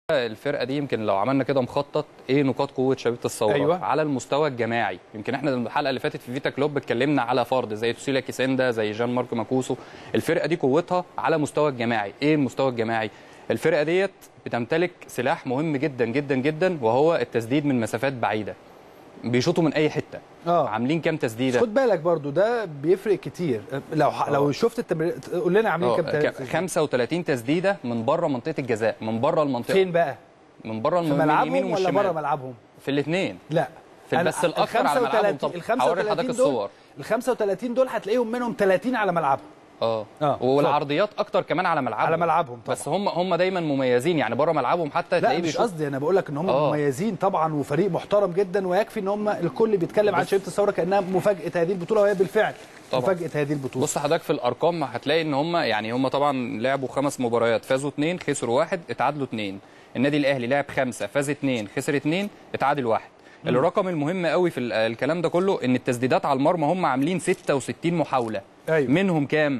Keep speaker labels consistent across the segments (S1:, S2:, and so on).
S1: الفرقه دي يمكن لو عملنا كده مخطط ايه نقاط قوه شبيبه الثوره
S2: أيوة.
S1: على المستوى الجماعي يمكن احنا الحلقه اللي فاتت في فيتا كلوب اتكلمنا على فرد زي توسيلا كيسندا زي جان مارك ماكوسو الفرقه دي قوتها على مستوى الجماعي ايه المستوى الجماعي الفرقه ديت بتمتلك سلاح مهم جدا جدا جدا وهو التسديد من مسافات بعيده بيشوطوا من اي حته
S2: اه
S1: عاملين كام تسديده
S2: خد بالك برضو ده بيفرق كتير لو ح... لو شفت التمرين قول لنا عاملين
S1: آه،
S2: كام
S1: ك-
S2: تمرين
S1: 35 تسديده من بره منطقه الجزاء من بره المنطقه
S2: فين بقى
S1: من بره
S2: في
S1: الم- من اليمين
S2: ملعبهم ولا
S1: والشمال
S2: بره ملعبهم
S1: في الاثنين
S2: لا
S1: في بس الاكثر على ملعبهم طب
S2: ال
S1: هوري لحضرتك
S2: 35
S1: الصور
S2: دول ال 35 دول هتلاقيهم منهم 30 على ملعبهم
S1: اه
S2: آه،
S1: والعرضيات اكتر كمان على ملعبهم
S2: على ملعبهم طبعا
S1: بس هم هم دايما مميزين يعني بره ملعبهم حتى
S2: لا
S1: تلاقيه
S2: مش
S1: بيشوط
S2: قصدي انا بقول لك ان هم
S1: آه.
S2: مميزين طبعا وفريق محترم جدا ويكفي ان هم الكل بيتكلم عن
S1: بص.
S2: شبيبه الثوره كانها مفاجاه هذه البطوله وهي بالفعل
S1: طبعا.
S2: مفاجاه هذه البطوله
S1: بص حضرتك في الارقام هتلاقي ان هم يعني هم طبعا لعبوا خمس مباريات فازوا اثنين خسروا واحد اتعادلوا اثنين النادي الاهلي لعب خمسه فاز اثنين خسر اثنين اتعادل واحد الرقم المهم قوي في ال- الكلام ده كله ان التسديدات على المرمى هم عاملين 66 محاوله
S2: أيوة.
S1: منهم كام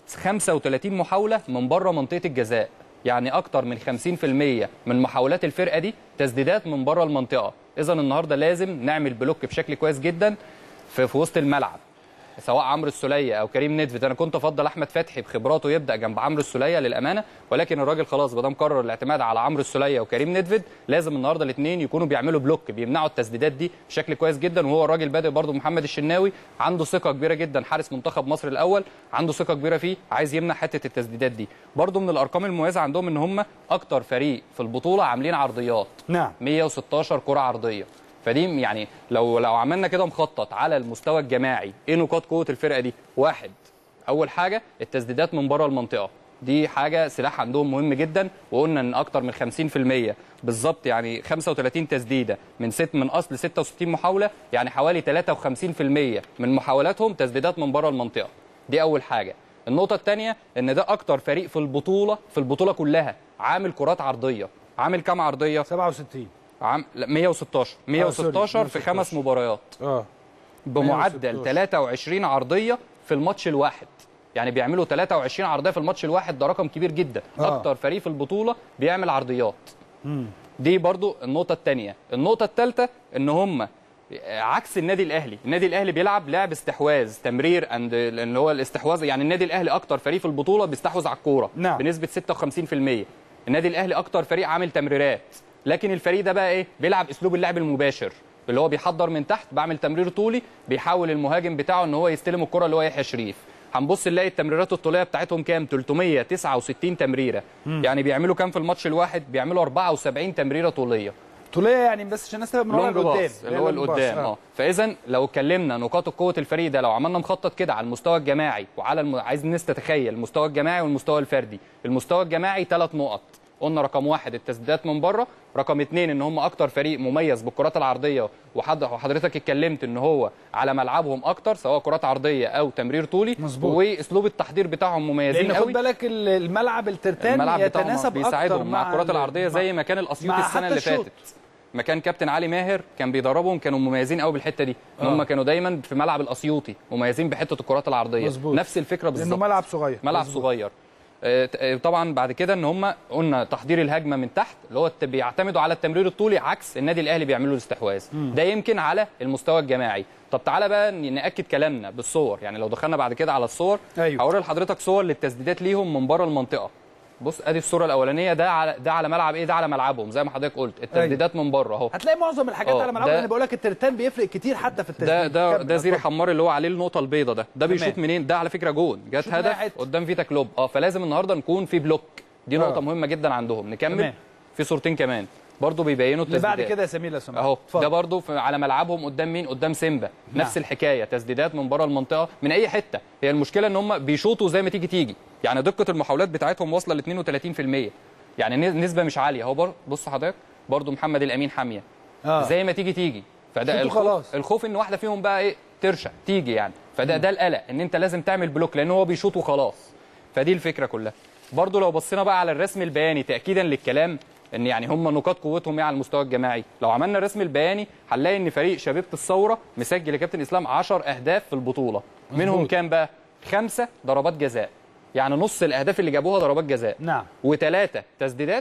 S1: 35 محاوله من بره منطقه الجزاء يعني اكتر من 50% من محاولات الفرقه دي تسديدات من بره المنطقه اذا النهارده لازم نعمل بلوك بشكل كويس جدا في, في وسط الملعب سواء عمرو السوليه او كريم نيدفيد انا كنت افضل احمد فتحي بخبراته يبدا جنب عمرو السوليه للامانه ولكن الراجل خلاص ما دام قرر الاعتماد على عمرو السوليه وكريم نيدفيد لازم النهارده الاثنين يكونوا بيعملوا بلوك بيمنعوا التسديدات دي بشكل كويس جدا وهو الراجل بادئ برضه محمد الشناوي عنده ثقه كبيره جدا حارس منتخب مصر الاول عنده ثقه كبيره فيه عايز يمنع حته التسديدات دي برضه من الارقام المميزه عندهم ان هم اكتر فريق في البطوله عاملين عرضيات
S2: نعم
S1: 116 كرة عرضية فدي يعني لو لو عملنا كده مخطط على المستوى الجماعي ايه نقاط قوة الفرقة دي؟ واحد أول حاجة التسديدات من بره المنطقة دي حاجة سلاح عندهم مهم جدا وقلنا ان اكتر من 50% بالظبط يعني 35 تسديدة من ست من اصل 66 محاولة يعني حوالي 53% من محاولاتهم تسديدات من بره المنطقة دي اول حاجة النقطة الثانية ان ده اكتر فريق في البطولة في البطولة كلها عامل كرات عرضية عامل كام عرضية؟
S2: 67
S1: عام لا 116 116 في
S2: 116.
S1: خمس مباريات
S2: اه
S1: بمعدل
S2: 116.
S1: 23 عرضيه في الماتش الواحد يعني بيعملوا 23 عرضيه في الماتش الواحد ده رقم كبير جدا
S2: آه.
S1: اكتر فريق في البطوله بيعمل عرضيات دي برضو النقطه الثانيه النقطه الثالثه ان هم عكس النادي الاهلي النادي الاهلي بيلعب لعب استحواذ تمرير اند اللي هو الاستحواذ يعني النادي الاهلي اكتر فريق في البطوله بيستحوذ على الكوره
S2: نعم.
S1: بنسبه 56% النادي الاهلي اكتر فريق عامل تمريرات لكن الفريق ده بقى ايه بيلعب اسلوب اللعب المباشر اللي هو بيحضر من تحت بعمل تمرير طولي بيحاول المهاجم بتاعه ان هو يستلم الكره اللي هو يحيى شريف هنبص نلاقي التمريرات الطوليه بتاعتهم كام 369 تمريره يعني بيعملوا كام في الماتش الواحد بيعملوا 74 تمريره طوليه
S2: طوليه يعني بس عشان الناس تفهم من ورا
S1: لونج
S2: لقدام
S1: باص اللي هو
S2: لونج باص،
S1: لقدام اه فاذا لو اتكلمنا نقاط قوه الفريق ده لو عملنا مخطط كده على المستوى الجماعي وعلى الم... عايز الناس تتخيل المستوى الجماعي والمستوى الفردي المستوى الجماعي ثلاث نقط قلنا رقم واحد التسديدات من بره رقم اثنين ان هم اكتر فريق مميز بالكرات العرضيه وحد- وحضرتك اتكلمت ان هو على ملعبهم اكتر سواء كرات عرضيه او تمرير طولي
S2: مظبوط.
S1: واسلوب التحضير بتاعهم مميزين
S2: لان خد
S1: قوي
S2: بالك ال- الملعب الترتان
S1: الملعب بتاعهم
S2: يتناسب اكتر
S1: بيساعدهم مع الكرات
S2: ال-
S1: العرضيه
S2: مع-
S1: زي ما كان الاسيوطي
S2: مع
S1: السنه
S2: حتى
S1: اللي
S2: الشوط.
S1: فاتت ما كان كابتن علي ماهر كان بيدربهم كانوا مميزين قوي بالحته دي ان
S2: آه.
S1: هم كانوا دايما في ملعب الاسيوطي مميزين بحته الكرات العرضيه
S2: مظبوط.
S1: نفس الفكره
S2: لانه
S1: بالظبط
S2: ملعب صغير
S1: ملعب
S2: مظبوط.
S1: صغير آه، ت- آه، طبعا بعد كده ان هم قلنا تحضير الهجمه من تحت اللي هو الت- بيعتمدوا على التمرير الطولي عكس النادي الاهلي بيعملوا الاستحواذ ده يمكن على المستوى الجماعي طب تعالى بقى ن- ناكد كلامنا بالصور يعني لو دخلنا بعد كده على الصور
S2: أيوة.
S1: هوري لحضرتك صور للتسديدات ليهم من بره المنطقه بص ادي الصوره الاولانيه ده على ده على ملعب ايه ده على ملعبهم زي ما حضرتك قلت التسديدات من بره اهو
S2: هتلاقي معظم الحاجات
S1: آه،
S2: على ملعب
S1: ده-
S2: انا بقول لك الترتان بيفرق كتير حتى في التسديد
S1: ده ده
S2: كمل،
S1: ده زيري
S2: اتفضل.
S1: حمار اللي هو عليه النقطه البيضاء ده ده
S2: تمام.
S1: بيشوط منين ده على فكره جون جت
S2: شوط من أي
S1: هدف
S2: حتة.
S1: قدام فيتا كلوب اه فلازم النهارده نكون في بلوك دي نقطه
S2: آه.
S1: مهمه جدا عندهم نكمل
S2: تمام.
S1: في صورتين كمان برضو بيبينوا
S2: اللي
S1: التسديدات
S2: بعد كده يا سمير لو سمحت
S1: اهو
S2: اتفضل.
S1: ده برضو في- على ملعبهم قدام مين قدام سيمبا نفس
S2: نعم.
S1: الحكايه تسديدات من بره المنطقه من اي حته هي المشكله ان هم بيشوطوا زي ما تيجي تيجي يعني دقه المحاولات بتاعتهم واصله ل 32% يعني ن- نسبه مش عاليه اهو بر- بص حضرتك برضو محمد الامين حاميه
S2: آه.
S1: زي ما تيجي تيجي فده
S2: شوطوا
S1: الخوف,
S2: خلاص.
S1: الخوف ان واحده فيهم بقى ايه ترشق تيجي يعني فده ده القلق ان انت لازم تعمل بلوك لان هو بيشوط وخلاص فدي الفكره كلها برضو لو بصينا بقى على الرسم البياني تاكيدا للكلام ان يعني هم نقاط قوتهم ايه على المستوى الجماعي لو عملنا الرسم البياني هنلاقي ان فريق شبيبه الثوره مسجل يا كابتن اسلام 10 اهداف في البطوله منهم
S2: مظبوط.
S1: كام بقى خمسه ضربات جزاء يعني نص الاهداف اللي جابوها ضربات جزاء
S2: نعم
S1: وثلاثه تسديدات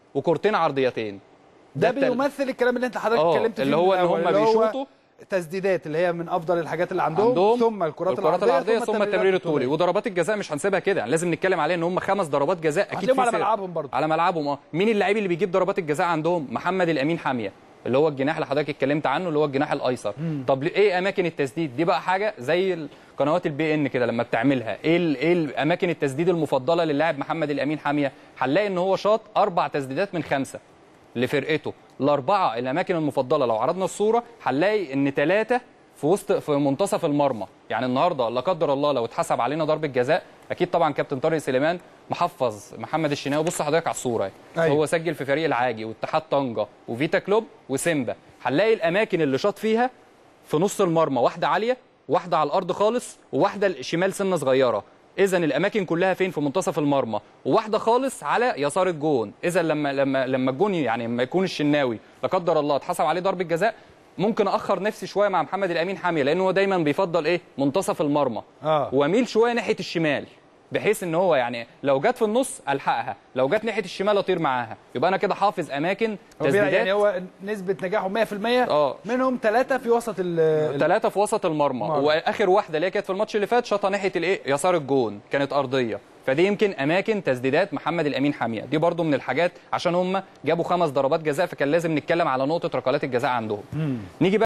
S1: وكورتين عرضيتين
S2: ده
S1: التل-
S2: بيمثل الكلام اللي انت حضرتك
S1: آه،
S2: اتكلمت فيه
S1: اللي
S2: من
S1: هو ان
S2: الأول،
S1: هم
S2: اللي هو
S1: بيشوطوا
S2: تسديدات اللي هي من افضل الحاجات اللي عندهم,
S1: عندهم
S2: ثم الكرات,
S1: الكرات العرضيه ثم
S2: التمريرات
S1: التمرير الطولي
S2: الطولية.
S1: وضربات الجزاء مش هنسيبها كده يعني لازم نتكلم عليه ان هم خمس ضربات جزاء اكيد
S2: هتلاقيهم
S1: في
S2: على
S1: سر.
S2: ملعبهم برضه.
S1: على ملعبهم اه مين اللاعب اللي بيجيب ضربات الجزاء عندهم محمد الامين حاميه اللي هو الجناح اللي حضرتك اتكلمت عنه اللي هو الجناح الايسر طب ايه اماكن التسديد دي بقى حاجه زي قنوات البي ان كده لما بتعملها ايه ال- ايه اماكن التسديد المفضله للاعب محمد الامين حاميه هنلاقي ان هو شاط اربع تسديدات من خمسه لفرقته الاربعه الاماكن المفضله لو عرضنا الصوره هنلاقي ان ثلاثه في وسط في منتصف المرمى يعني النهارده لا قدر الله لو اتحسب علينا ضربه جزاء اكيد طبعا كابتن طارق سليمان محفظ محمد الشناوي بص حضرتك على الصوره اهي.
S2: أيوة.
S1: هو سجل في فريق العاجي واتحاد طنجه وفيتا كلوب وسيمبا هنلاقي الاماكن اللي شاط فيها في نص المرمى واحده عاليه واحده على الارض خالص وواحده شمال سنه صغيره اذا الاماكن كلها فين في منتصف المرمى وواحده خالص على يسار الجون اذا لما لما لما الجون يعني لما يكون الشناوي لا قدر الله اتحسب عليه ضربه جزاء ممكن اخر نفسي شويه مع محمد الامين حاميه لانه هو دايما بيفضل ايه منتصف المرمى
S2: آه.
S1: واميل شويه ناحيه الشمال بحيث ان هو يعني لو جت في النص الحقها لو جت ناحيه الشمال اطير معاها يبقى انا كده حافظ اماكن
S2: هو بيلعب-
S1: تسديدات
S2: يعني هو نسبه نجاحه 100%
S1: آه.
S2: منهم ثلاثه في وسط ال ال-
S1: ثلاثة في وسط المرمى
S2: مرمى.
S1: واخر واحده اللي هي كانت في الماتش اللي فات شاطها ناحيه الايه يسار الجون كانت ارضيه فدي يمكن اماكن تسديدات محمد الامين حاميه دي برضو من الحاجات عشان هم جابوا خمس ضربات جزاء فكان لازم نتكلم على نقطه ركلات الجزاء عندهم نيجي بقى